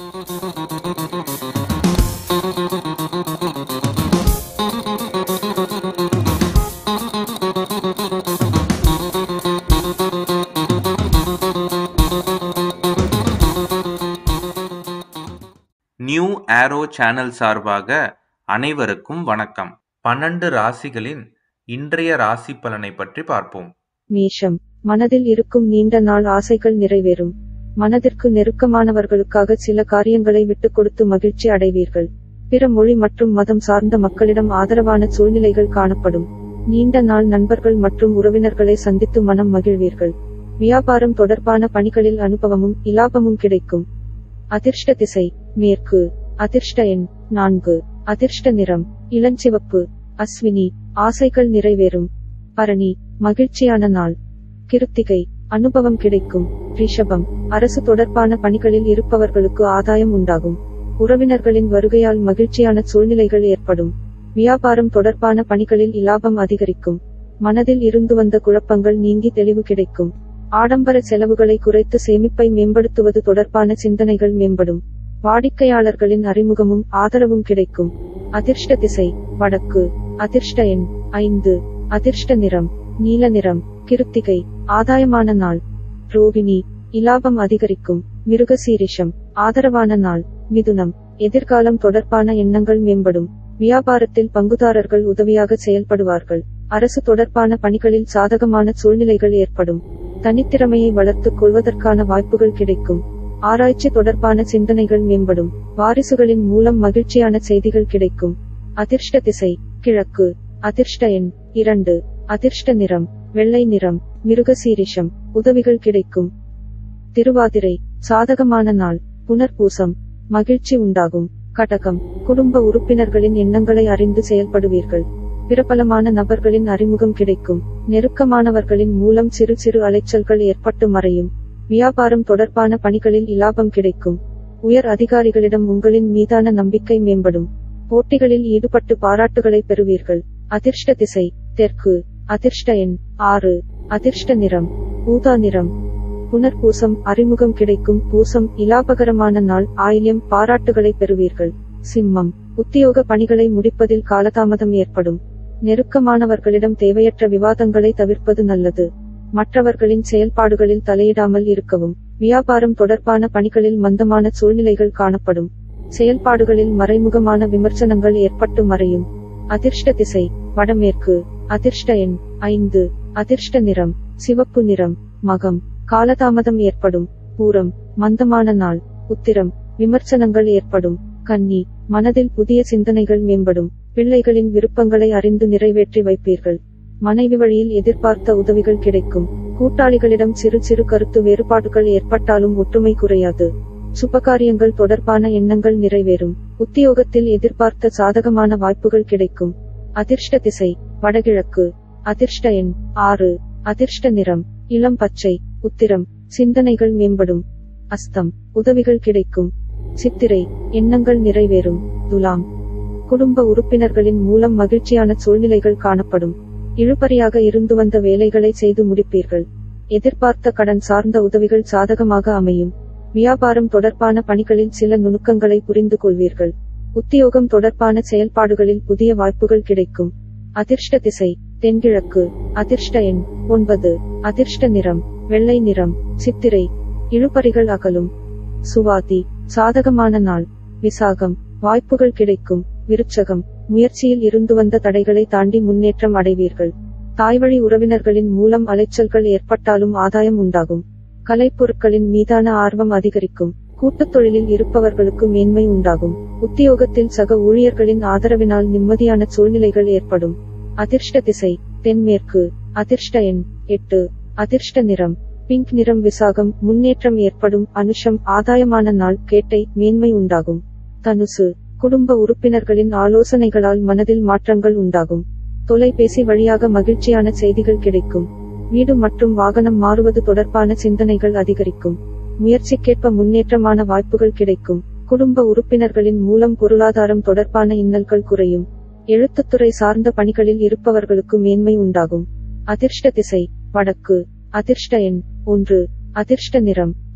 new ஆரோ channel சார்பாக அனைவருக்கும் வணக்கம் பன்னெண்டு ராசிகளின் இன்றைய ராசி பலனை பற்றி பார்ப்போம் மேஷம் மனதில் இருக்கும் நீண்ட நாள் ஆசைகள் நிறைவேறும் மனதிற்கு நெருக்கமானவர்களுக்காக சில காரியங்களை விட்டுக் கொடுத்து மகிழ்ச்சி அடைவீர்கள் பிற மொழி மற்றும் மதம் சார்ந்த மக்களிடம் ஆதரவான சூழ்நிலைகள் காணப்படும் நீண்ட நாள் நண்பர்கள் மற்றும் உறவினர்களை சந்தித்து மனம் மகிழ்வீர்கள் வியாபாரம் தொடர்பான பணிகளில் அனுபவமும் இலாபமும் கிடைக்கும் அதிர்ஷ்ட திசை மேற்கு அதிர்ஷ்ட எண் நான்கு அதிர்ஷ்ட நிறம் இளஞ்சிவப்பு அஸ்வினி ஆசைகள் நிறைவேறும் பரணி மகிழ்ச்சியான நாள் கிருத்திகை அனுபவம் கிடைக்கும் ரிஷபம் அரசு தொடர்பான பணிகளில் இருப்பவர்களுக்கு ஆதாயம் உண்டாகும் உறவினர்களின் வருகையால் மகிழ்ச்சியான சூழ்நிலைகள் ஏற்படும் வியாபாரம் தொடர்பான பணிகளில் இலாபம் அதிகரிக்கும் மனதில் இருந்து வந்த குழப்பங்கள் நீங்கி தெளிவு கிடைக்கும் ஆடம்பர செலவுகளை குறைத்து சேமிப்பை மேம்படுத்துவது தொடர்பான சிந்தனைகள் மேம்படும் வாடிக்கையாளர்களின் அறிமுகமும் ஆதரவும் கிடைக்கும் அதிர்ஷ்ட திசை வடக்கு அதிர்ஷ்ட எண் ஐந்து அதிர்ஷ்ட நிறம் நீல நிறம் கிருத்திகை ஆதாயமான நாள் ரோகிணி இலாபம் அதிகரிக்கும் மிருகசீரிஷம் ஆதரவான நாள் மிதுனம் எதிர்காலம் தொடர்பான எண்ணங்கள் மேம்படும் வியாபாரத்தில் பங்குதாரர்கள் உதவியாக செயல்படுவார்கள் அரசு தொடர்பான பணிகளில் சாதகமான சூழ்நிலைகள் ஏற்படும் தனித்திறமையை வளர்த்துக் கொள்வதற்கான வாய்ப்புகள் கிடைக்கும் ஆராய்ச்சி தொடர்பான சிந்தனைகள் மேம்படும் வாரிசுகளின் மூலம் மகிழ்ச்சியான செய்திகள் கிடைக்கும் அதிர்ஷ்ட திசை கிழக்கு அதிர்ஷ்ட எண் இரண்டு அதிர்ஷ்ட நிறம் வெள்ளை நிறம் மிருகசீரிஷம் உதவிகள் கிடைக்கும் திருவாதிரை சாதகமான நாள் புனர்பூசம் மகிழ்ச்சி உண்டாகும் கடகம் குடும்ப உறுப்பினர்களின் எண்ணங்களை அறிந்து செயல்படுவீர்கள் பிரபலமான நபர்களின் அறிமுகம் கிடைக்கும் நெருக்கமானவர்களின் மூலம் சிறு சிறு அலைச்சல்கள் ஏற்பட்டு மறையும் வியாபாரம் தொடர்பான பணிகளில் இலாபம் கிடைக்கும் உயர் அதிகாரிகளிடம் உங்களின் மீதான நம்பிக்கை மேம்படும் போட்டிகளில் ஈடுபட்டு பாராட்டுகளை பெறுவீர்கள் அதிர்ஷ்ட திசை தெற்கு அதிர்ஷ்ட எண் ஆறு அதிர்ஷ்ட நிறம் ஊதா நிறம் புனர்பூசம் அறிமுகம் கிடைக்கும் பூசம் இலாபகரமான நாள் ஆயில்யம் பாராட்டுகளை பெறுவீர்கள் சிம்மம் உத்தியோக பணிகளை முடிப்பதில் காலதாமதம் ஏற்படும் நெருக்கமானவர்களிடம் தேவையற்ற விவாதங்களை தவிர்ப்பது நல்லது மற்றவர்களின் செயல்பாடுகளில் தலையிடாமல் இருக்கவும் வியாபாரம் தொடர்பான பணிகளில் மந்தமான சூழ்நிலைகள் காணப்படும் செயல்பாடுகளில் மறைமுகமான விமர்சனங்கள் ஏற்பட்டு மறையும் அதிர்ஷ்ட திசை வடமேற்கு அதிர்ஷ்ட எண் ஐந்து அதிர்ஷ்ட நிறம் சிவப்பு நிறம் மகம் காலதாமதம் ஏற்படும் பூரம் மந்தமான நாள் உத்திரம் விமர்சனங்கள் ஏற்படும் கன்னி மனதில் புதிய சிந்தனைகள் மேம்படும் பிள்ளைகளின் விருப்பங்களை அறிந்து நிறைவேற்றி வைப்பீர்கள் மனைவி வழியில் எதிர்பார்த்த உதவிகள் கிடைக்கும் கூட்டாளிகளிடம் சிறு சிறு கருத்து வேறுபாடுகள் ஏற்பட்டாலும் ஒற்றுமை குறையாது சுபகாரியங்கள் தொடர்பான எண்ணங்கள் நிறைவேறும் உத்தியோகத்தில் எதிர்பார்த்த சாதகமான வாய்ப்புகள் கிடைக்கும் அதிர்ஷ்ட திசை வடகிழக்கு அதிர்ஷ்ட எண் ஆறு அதிர்ஷ்ட நிறம் இளம் பச்சை உத்திரம் சிந்தனைகள் மேம்படும் அஸ்தம் உதவிகள் கிடைக்கும் சித்திரை எண்ணங்கள் நிறைவேறும் துலாம் குடும்ப உறுப்பினர்களின் மூலம் மகிழ்ச்சியான சூழ்நிலைகள் காணப்படும் இழுபறியாக இருந்து வந்த வேலைகளை செய்து முடிப்பீர்கள் எதிர்பார்த்த கடன் சார்ந்த உதவிகள் சாதகமாக அமையும் வியாபாரம் தொடர்பான பணிகளில் சில நுணுக்கங்களை புரிந்து கொள்வீர்கள் உத்தியோகம் தொடர்பான செயல்பாடுகளில் புதிய வாய்ப்புகள் கிடைக்கும் அதிர்ஷ்ட திசை தென்கிழக்கு அதிர்ஷ்ட எண் ஒன்பது அதிர்ஷ்ட நிறம் வெள்ளை நிறம் சித்திரை இழுபறிகள் அகலும் சுவாதி சாதகமான நாள் விசாகம் வாய்ப்புகள் கிடைக்கும் விருச்சகம் முயற்சியில் இருந்து வந்த தடைகளை தாண்டி முன்னேற்றம் அடைவீர்கள் தாய்வழி உறவினர்களின் மூலம் அலைச்சல்கள் ஏற்பட்டாலும் ஆதாயம் உண்டாகும் கலைப்பொருட்களின் மீதான ஆர்வம் அதிகரிக்கும் கூட்டுத் தொழிலில் இருப்பவர்களுக்கு மேன்மை உண்டாகும் உத்தியோகத்தில் சக ஊழியர்களின் ஆதரவினால் நிம்மதியான சூழ்நிலைகள் ஏற்படும் அதிர்ஷ்ட திசை தென்மேற்கு அதிர்ஷ்ட எண் எட்டு அதிர்ஷ்ட நிறம் பிங்க் நிறம் விசாகம் முன்னேற்றம் ஏற்படும் அனுஷம் ஆதாயமான நாள் கேட்டை மேன்மை உண்டாகும் தனுசு குடும்ப உறுப்பினர்களின் ஆலோசனைகளால் மனதில் மாற்றங்கள் உண்டாகும் தொலைபேசி வழியாக மகிழ்ச்சியான செய்திகள் கிடைக்கும் வீடு மற்றும் வாகனம் மாறுவது தொடர்பான சிந்தனைகள் அதிகரிக்கும் முயற்சிக்கேற்ப முன்னேற்றமான வாய்ப்புகள் கிடைக்கும் குடும்ப உறுப்பினர்களின் மூலம் பொருளாதாரம் தொடர்பான இன்னல்கள் குறையும் எழுத்துத்துறை சார்ந்த பணிகளில் இருப்பவர்களுக்கு மேன்மை உண்டாகும் அதிர்ஷ்ட திசை வடக்கு அதிர்ஷ்ட எண் ஒன்று அதிர்ஷ்ட நிறம்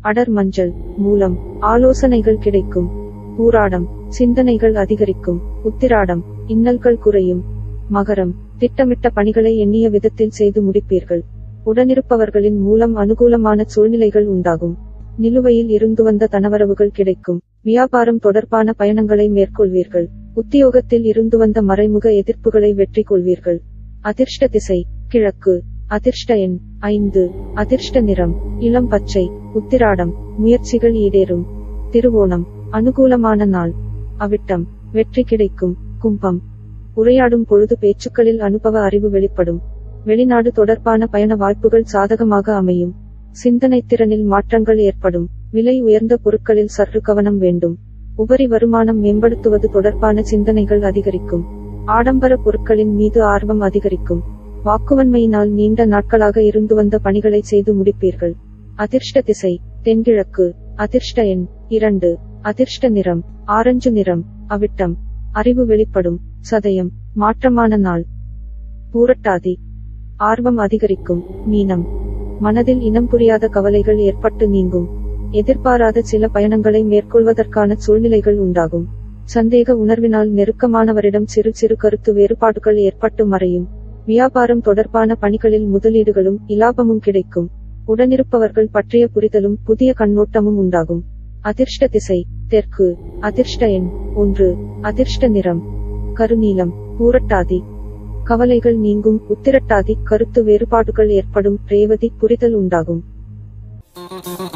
அடர் மஞ்சள் மூலம் ஆலோசனைகள் கிடைக்கும் பூராடம் சிந்தனைகள் அதிகரிக்கும் உத்திராடம் இன்னல்கள் குறையும் மகரம் திட்டமிட்ட பணிகளை எண்ணிய விதத்தில் செய்து முடிப்பீர்கள் உடனிருப்பவர்களின் மூலம் அனுகூலமான சூழ்நிலைகள் உண்டாகும் நிலுவையில் இருந்து வந்த தனவரவுகள் கிடைக்கும் வியாபாரம் தொடர்பான பயணங்களை மேற்கொள்வீர்கள் உத்தியோகத்தில் இருந்து வந்த மறைமுக எதிர்ப்புகளை வெற்றி கொள்வீர்கள் அதிர்ஷ்ட திசை கிழக்கு அதிர்ஷ்ட எண் ஐந்து அதிர்ஷ்ட நிறம் இளம் பச்சை உத்திராடம் முயற்சிகள் ஈடேறும் திருவோணம் அனுகூலமான நாள் அவிட்டம் வெற்றி கிடைக்கும் கும்பம் உரையாடும் பொழுது பேச்சுக்களில் அனுபவ அறிவு வெளிப்படும் வெளிநாடு தொடர்பான பயண வாய்ப்புகள் சாதகமாக அமையும் சிந்தனை திறனில் மாற்றங்கள் ஏற்படும் விலை உயர்ந்த பொருட்களில் சற்று கவனம் வேண்டும் உபரி வருமானம் மேம்படுத்துவது தொடர்பான சிந்தனைகள் அதிகரிக்கும் ஆடம்பர பொருட்களின் மீது ஆர்வம் அதிகரிக்கும் வாக்குவன்மையினால் நீண்ட நாட்களாக இருந்து வந்த பணிகளை செய்து முடிப்பீர்கள் அதிர்ஷ்ட திசை தென்கிழக்கு அதிர்ஷ்ட எண் இரண்டு அதிர்ஷ்ட நிறம் ஆரஞ்சு நிறம் அவிட்டம் அறிவு வெளிப்படும் சதயம் மாற்றமான நாள் பூரட்டாதி ஆர்வம் அதிகரிக்கும் மீனம் மனதில் இனம் புரியாத கவலைகள் ஏற்பட்டு நீங்கும் எதிர்பாராத சில பயணங்களை மேற்கொள்வதற்கான சூழ்நிலைகள் உண்டாகும் சந்தேக உணர்வினால் நெருக்கமானவரிடம் சிறு சிறு கருத்து வேறுபாடுகள் ஏற்பட்டு மறையும் வியாபாரம் தொடர்பான பணிகளில் முதலீடுகளும் இலாபமும் கிடைக்கும் உடனிருப்பவர்கள் பற்றிய புரிதலும் புதிய கண்ணோட்டமும் உண்டாகும் அதிர்ஷ்ட திசை தெற்கு அதிர்ஷ்ட எண் ஒன்று அதிர்ஷ்ட நிறம் கருநீலம் பூரட்டாதி கவலைகள் நீங்கும் உத்திரட்டாதி கருத்து வேறுபாடுகள் ஏற்படும் ரேவதி புரிதல் உண்டாகும்